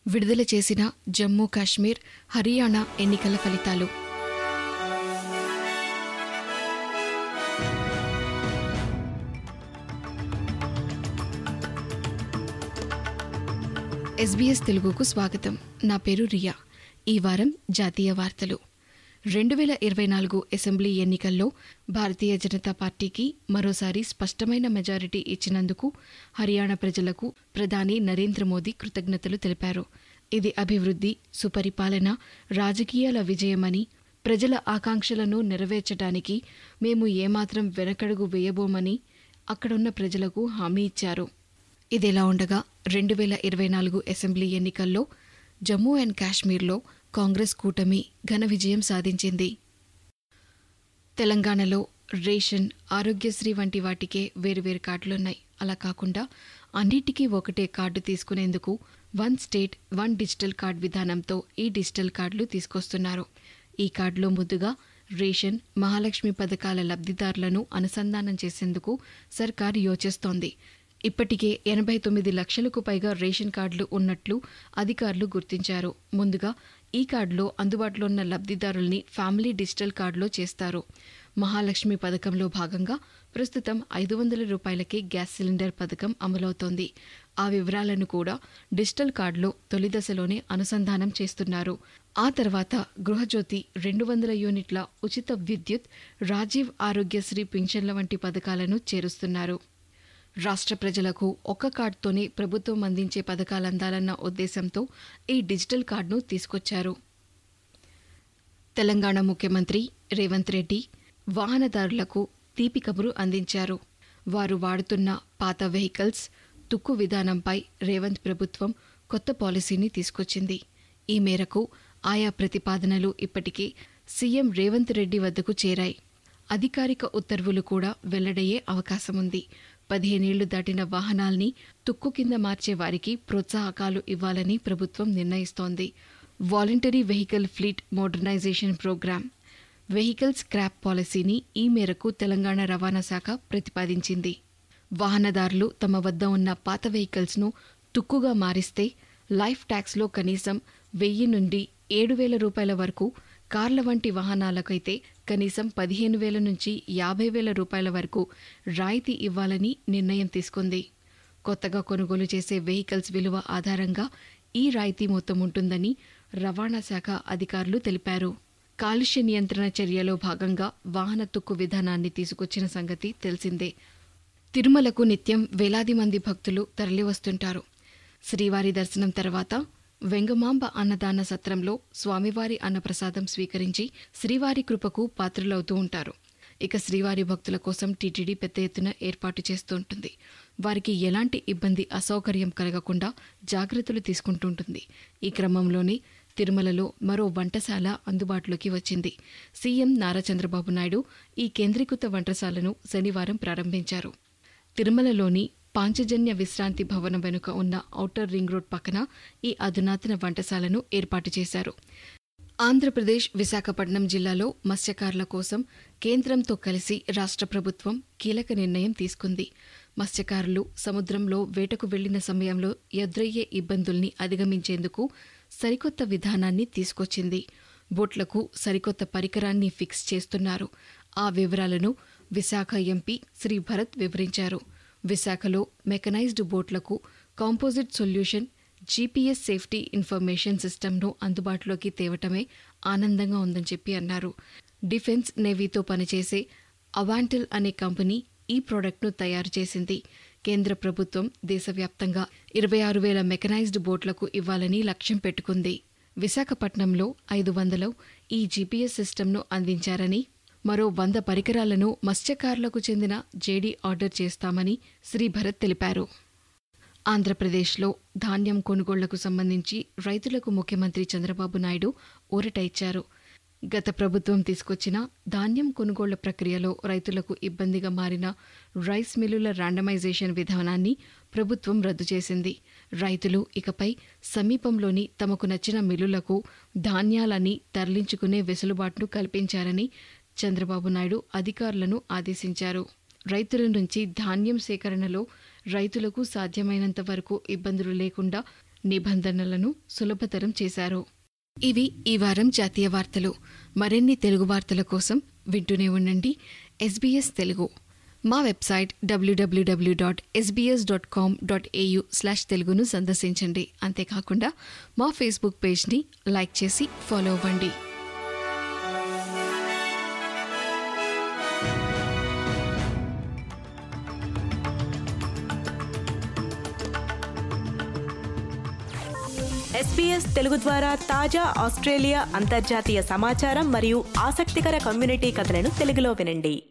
విడుదల చేసిన జమ్మూ కాశ్మీర్ హర్యానా ఎన్నికల ఫలితాలు ఎస్బీఎస్ తెలుగుకు స్వాగతం నా పేరు రియా ఈ వారం జాతీయ వార్తలు రెండు వేల ఇరవై నాలుగు అసెంబ్లీ ఎన్నికల్లో భారతీయ జనతా పార్టీకి మరోసారి స్పష్టమైన మెజారిటీ ఇచ్చినందుకు హర్యానా ప్రజలకు ప్రధాని నరేంద్ర మోదీ కృతజ్ఞతలు తెలిపారు ఇది అభివృద్ధి సుపరిపాలన రాజకీయాల విజయమని ప్రజల ఆకాంక్షలను నెరవేర్చడానికి మేము ఏమాత్రం వెనకడుగు వేయబోమని అక్కడున్న ప్రజలకు హామీ ఇచ్చారు ఇదిలా ఉండగా రెండు వేల ఇరవై నాలుగు అసెంబ్లీ ఎన్నికల్లో జమ్మూ అండ్ కాశ్మీర్లో కాంగ్రెస్ కూటమి ఘన విజయం సాధించింది తెలంగాణలో రేషన్ ఆరోగ్యశ్రీ వంటి వాటికే వేరువేరు కార్డులున్నాయి అలా కాకుండా అన్నిటికీ ఒకటే కార్డు తీసుకునేందుకు one state one digital card విధానంతో ఈ డిజిటల్ కార్డులు తీసుకొస్తున్నారు ఈ కార్డులో ముందుగా రేషన్ మహాలక్ష్మి పథకాల లబ్ధిదారులను అనుసంధానం చేసేందుకు సర్కార్ యోచిస్తోంది ఇప్పటికే ఎనభై తొమ్మిది లక్షలకు పైగా రేషన్ కార్డులు ఉన్నట్లు అధికారులు గుర్తించారు ముందుగా ఈ కార్డులో అందుబాటులో ఉన్న లబ్ధిదారుల్ని ఫ్యామిలీ డిజిటల్ కార్డులో చేస్తారు మహాలక్ష్మి పథకంలో భాగంగా ప్రస్తుతం ఐదు వందల రూపాయలకే గ్యాస్ సిలిండర్ పథకం అమలవుతోంది ఆ వివరాలను కూడా డిజిటల్ కార్డులో తొలి దశలోనే అనుసంధానం చేస్తున్నారు ఆ తర్వాత గృహజ్యోతి రెండు వందల యూనిట్ల ఉచిత విద్యుత్ రాజీవ్ ఆరోగ్యశ్రీ పింఛన్ల వంటి పథకాలను చేరుస్తున్నారు రాష్ట్ర ప్రజలకు ఒక్క కార్డుతోనే ప్రభుత్వం అందించే పథకాలు అందాలన్న ఉద్దేశంతో ఈ డిజిటల్ కార్డును తీసుకొచ్చారు తెలంగాణ ముఖ్యమంత్రి రేవంత్ రెడ్డి వాహనదారులకు తీపి కబురు అందించారు వారు వాడుతున్న పాత వెహికల్స్ తుక్కు విధానంపై రేవంత్ ప్రభుత్వం కొత్త పాలసీని తీసుకొచ్చింది ఈ మేరకు ఆయా ప్రతిపాదనలు ఇప్పటికే సీఎం రేవంత్ రెడ్డి వద్దకు చేరాయి అధికారిక ఉత్తర్వులు కూడా వెల్లడయ్యే అవకాశముంది పదిహేనేళ్లు దాటిన వాహనాల్ని తుక్కు కింద మార్చే వారికి ప్రోత్సాహకాలు ఇవ్వాలని ప్రభుత్వం నిర్ణయిస్తోంది voluntary vehicle fleet modernisation programme vehicle scrap పాలసీని ఈ మేరకు తెలంగాణ రవాణా శాఖ ప్రతిపాదించింది వాహనదారులు తమ వద్ద ఉన్న పాత వెహికల్స్ను తుక్కుగా మారిస్తే లైఫ్ ట్యాక్స్లో కనీసం వెయ్యి నుండి ఏడు వేల రూపాయల వరకు కార్ల వంటి వాహనాలకైతే కనీసం పదిహేను వేల నుంచి యాభై వేల రూపాయల వరకు రాయితీ ఇవ్వాలని నిర్ణయం తీసుకుంది కొత్తగా కొనుగోలు చేసే వెహికల్స్ విలువ ఆధారంగా ఈ రాయితీ మొత్తం ఉంటుందని రవాణా శాఖ అధికారులు తెలిపారు కాలుష్య నియంత్రణ చర్యలో భాగంగా వాహన తుక్కు విధానాన్ని తీసుకొచ్చిన సంగతి తెలిసిందే తిరుమలకు నిత్యం వేలాది మంది భక్తులు తరలివస్తుంటారు శ్రీవారి దర్శనం తర్వాత వెంగమాంబ అన్నదాన సత్రంలో స్వామివారి అన్నప్రసాదం స్వీకరించి శ్రీవారి కృపకు పాత్రులవుతూ ఉంటారు ఇక శ్రీవారి భక్తుల కోసం టీటీడీ పెద్ద ఎత్తున ఏర్పాటు చేస్తూ ఉంటుంది వారికి ఎలాంటి ఇబ్బంది అసౌకర్యం కలగకుండా జాగ్రత్తలు తీసుకుంటుంటుంది ఈ క్రమంలోనే తిరుమలలో మరో వంటశాల అందుబాటులోకి వచ్చింది సీఎం నారా చంద్రబాబు నాయుడు ఈ కేంద్రీకృత వంటశాలను శనివారం ప్రారంభించారు తిరుమలలోని పాంచజన్య విశ్రాంతి భవనం వెనుక ఉన్న ఔటర్ రింగ్ రోడ్ పక్కన ఈ అధునాతన వంటశాలను ఏర్పాటు చేశారు ఆంధ్రప్రదేశ్ విశాఖపట్నం జిల్లాలో మత్స్యకారుల కోసం కేంద్రంతో కలిసి రాష్ట్ర ప్రభుత్వం కీలక నిర్ణయం తీసుకుంది మత్స్యకారులు సముద్రంలో వేటకు వెళ్లిన సమయంలో ఎదురయ్యే ఇబ్బందుల్ని అధిగమించేందుకు సరికొత్త విధానాన్ని తీసుకొచ్చింది బోట్లకు సరికొత్త పరికరాన్ని ఫిక్స్ చేస్తున్నారు ఆ వివరాలను విశాఖ ఎంపీ శ్రీ భరత్ వివరించారు విశాఖలో మెకనైజ్డ్ బోట్లకు composite solution GPS safety information సిస్టమ్ను అందుబాటులోకి తేవటమే ఆనందంగా ఉందని చెప్పి అన్నారు డిఫెన్స్ నేవీతో పనిచేసే అవాంటిల్ అనే కంపెనీ ఈ ప్రోడక్ట్ను తయారు చేసింది కేంద్ర ప్రభుత్వం దేశవ్యాప్తంగా ఇరవై ఆరు వేల మెకనైజ్డ్ బోట్లకు ఇవ్వాలని లక్ష్యం పెట్టుకుంది విశాఖపట్నంలో ఐదు వందలు ఈ జీపీఎస్ సిస్టమ్ను అందించారని మరో వంద పరికరాలను మత్స్యకారులకు చెందిన జేడీ ఆర్డర్ చేస్తామని శ్రీ భరత్ తెలిపారు ఆంధ్రప్రదేశ్లో ధాన్యం కొనుగోళ్లకు సంబంధించి రైతులకు ముఖ్యమంత్రి చంద్రబాబు నాయుడు ఊరట ఇచ్చారు గత ప్రభుత్వం తీసుకొచ్చిన ధాన్యం కొనుగోళ్ల ప్రక్రియలో రైతులకు ఇబ్బందిగా మారిన రైస్ మిల్లుల ర్యాండమైజేషన్ విధానాన్ని ప్రభుత్వం రద్దు చేసింది రైతులు ఇకపై సమీపంలోని తమకు నచ్చిన మిల్లులకు ధాన్యాలని తరలించుకునే వెసులుబాటును కల్పించారని చంద్రబాబు నాయుడు అధికారులను ఆదేశించారు రైతుల నుంచి ధాన్యం సేకరణలో రైతులకు సాధ్యమైనంత వరకు ఇబ్బందులు లేకుండా నిబంధనలను సులభతరం చేశారు ఇవి ఈ వారం జాతీయ వార్తలు మరిన్ని తెలుగు వార్తల కోసం వింటూనే ఉండండి ఎస్బీఎస్ తెలుగు మా వెబ్సైట్ డబ్ల్యూడబ్ల్యూడబ్ల్యూ dot SBS dot com dot AU slash తెలుగును సందర్శించండి అంతేకాకుండా మా ఫేస్బుక్ పేజ్ని లైక్ చేసి ఫాలో అవ్వండి ఎస్పీఎస్ తెలుగు ద్వారా తాజా ఆస్ట్రేలియా అంతర్జాతీయ సమాచారం మరియు ఆసక్తికర కమ్యూనిటీ కథలను తెలుగులో వినండి